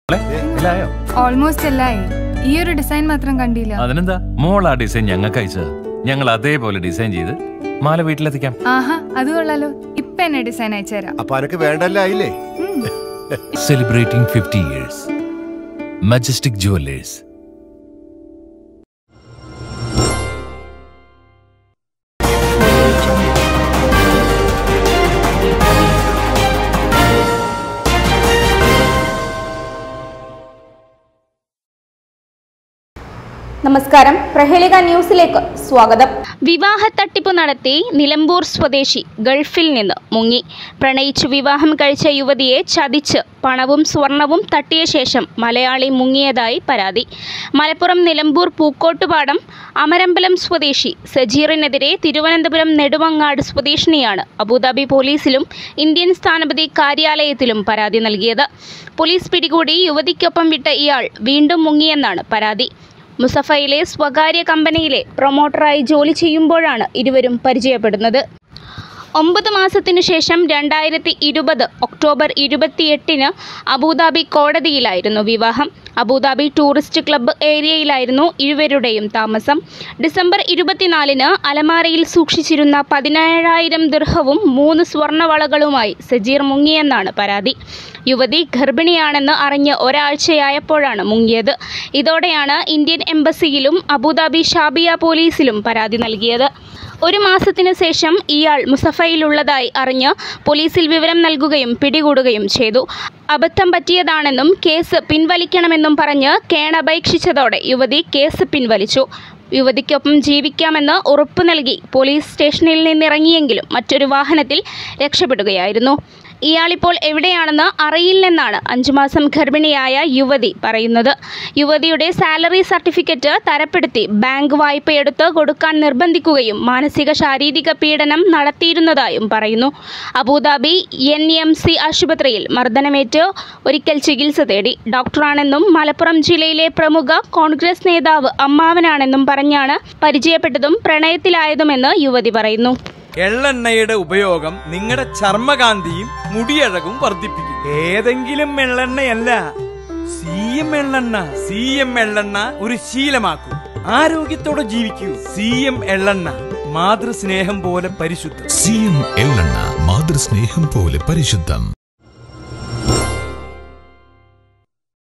മോളെ, എല്ലായോ ഓൾമോസ്റ്റ് എല്ലായി ഈ ഒരു ഡിസൈൻ മാത്രം കണ്ടില്ല അതിനെന്താ മോൾ ആ ഡിസൈൻ ഞങ്ങൾക്ക് അയച്ചത് ഞങ്ങൾ അതേപോലെ ഡിസൈൻ ചെയ്ത് മാല വീട്ടിലെത്തിക്കാം ആഹാ അത് കൊള്ളാലോ ഇപ്പൊ എന്നെ ഡിസൈൻ അയച്ചുതരാം അപ്പൊ അനക്ക് വേണ്ടല്ല ആയില്ലേ ഉം. celebrating 50 years. Majestic Jewelers. നമസ്കാരം പ്രഹേളിക ന്യൂസിലേക്ക് സ്വാഗതം വിവാഹ തട്ടിപ്പ് നടത്തി നിലമ്പൂർ സ്വദേശി ഗൾഫിൽ നിന്ന് മുങ്ങി പ്രണയിച്ചു വിവാഹം കഴിച്ച യുവതിയെ ചതിച്ച് പണവും സ്വർണവും തട്ടിയ ശേഷം മലയാളി മുങ്ങിയതായി പരാതി മലപ്പുറം നിലമ്പൂർ പൂക്കോട്ടുപാടം അമരമ്പലം സ്വദേശി സജീറിനെതിരെ തിരുവനന്തപുരം നെടുമങ്ങാട് സ്വദേശിനിയാണ് അബുദാബി പോലീസിലും ഇന്ത്യൻ സ്ഥാനപതി കാര്യാലയത്തിലും പരാതി നൽകിയത് പോലീസ് പിടികൂടി യുവതിക്കൊപ്പം വിട്ട ഇയാൾ വീണ്ടും മുങ്ങിയെന്നാണ് പരാതി മുസഫയിലെ സ്വകാര്യ കമ്പനിയിലെ പ്രൊമോട്ടറായി ജോലി ചെയ്യുമ്പോഴാണ് ഇരുവരും പരിചയപ്പെടുന്നത് ഒമ്പത് മാസത്തിനു ശേഷം രണ്ടായിരത്തി ഇരുപത് ഒക്ടോബർ ഇരുപത്തിയെട്ടിന് അബുദാബി കോടതിയിലായിരുന്നു വിവാഹം അബുദാബി ടൂറിസ്റ്റ് ക്ലബ്ബ് ഏരിയയിലായിരുന്നു ഇരുവരുടെയും താമസം ഡിസംബർ ഇരുപത്തിനാലിന് അലമാരയിൽ സൂക്ഷിച്ചിരുന്ന പതിനേഴായിരം ദീർഘവും മൂന്ന് സ്വർണ്ണവളകളുമായി സജീർ മുങ്ങിയെന്നാണ് പരാതി യുവതി ഗർഭിണിയാണെന്ന് അറിഞ്ഞ് ഒരാഴ്ചയായപ്പോഴാണ് മുങ്ങിയത് ഇതോടെയാണ് ഇന്ത്യൻ എംബസിയിലും അബുദാബി ഷാബിയ പോലീസിലും പരാതി നൽകിയത് ഒരു മാസത്തിനു ശേഷം ഇയാൾ മുസഫയിലുള്ളതായി അറിഞ്ഞ് പോലീസിൽ വിവരം നൽകുകയും പിടികൂടുകയും ചെയ്തു അബദ്ധം പറ്റിയതാണെന്നും കേസ് പിൻവലിക്കണമെന്നും പറഞ്ഞ് കേണപേക്ഷിച്ചതോടെ യുവതി കേസ് പിൻവലിച്ചു യുവതിക്കൊപ്പം ജീവിക്കാമെന്ന് ഉറപ്പു നൽകി പോലീസ് സ്റ്റേഷനിൽ നിന്നിറങ്ങിയെങ്കിലും മറ്റൊരു വാഹനത്തിൽ രക്ഷപ്പെടുകയായിരുന്നു ഇയാളിപ്പോൾ എവിടെയാണെന്ന് അറിയില്ലെന്നാണ് അഞ്ചു മാസം ഗർഭിണിയായ യുവതി പറയുന്നത് യുവതിയുടെ സാലറി സർട്ടിഫിക്കറ്റ് തരപ്പെടുത്തി ബാങ്ക് വായ്പയെടുത്ത് കൊടുക്കാൻ നിർബന്ധിക്കുകയും മാനസിക ശാരീരിക പീഡനം നടത്തിയിരുന്നതായും പറയുന്നു അബുദാബി എൻ എം സി ആശുപത്രിയിൽ മർദ്ദനമേറ്റ് ഒരിക്കൽ ചികിത്സ തേടി ഡോക്ടറാണെന്നും മലപ്പുറം ജില്ലയിലെ പ്രമുഖ കോൺഗ്രസ് നേതാവ് അമ്മാവനാണെന്നും പറഞ്ഞാണ് പരിചയപ്പെട്ടതും പ്രണയത്തിലായതുമെന്ന് യുവതി പറയുന്നു എള്ളെണ്ണയുടെ ഉപയോഗം നിങ്ങളുടെ ചർമ്മകാന്തിയും മുടിയഴകും വർദ്ധിപ്പിക്കും ഏതെങ്കിലും എള്ളെണ്ണയല്ല സി എം എള്ളെണ്ണ സി എം എള്ളെണ്ണ ഒരു ശീലമാക്കൂ ആരോഗ്യത്തോടെ ജീവിക്കൂ സി എം എള്ളെണ്ണ മാതൃസ്നേഹം പോലെ പരിശുദ്ധം സി എം എള്ളെണ്ണ മാതൃസ്നേഹം പോലെ പരിശുദ്ധം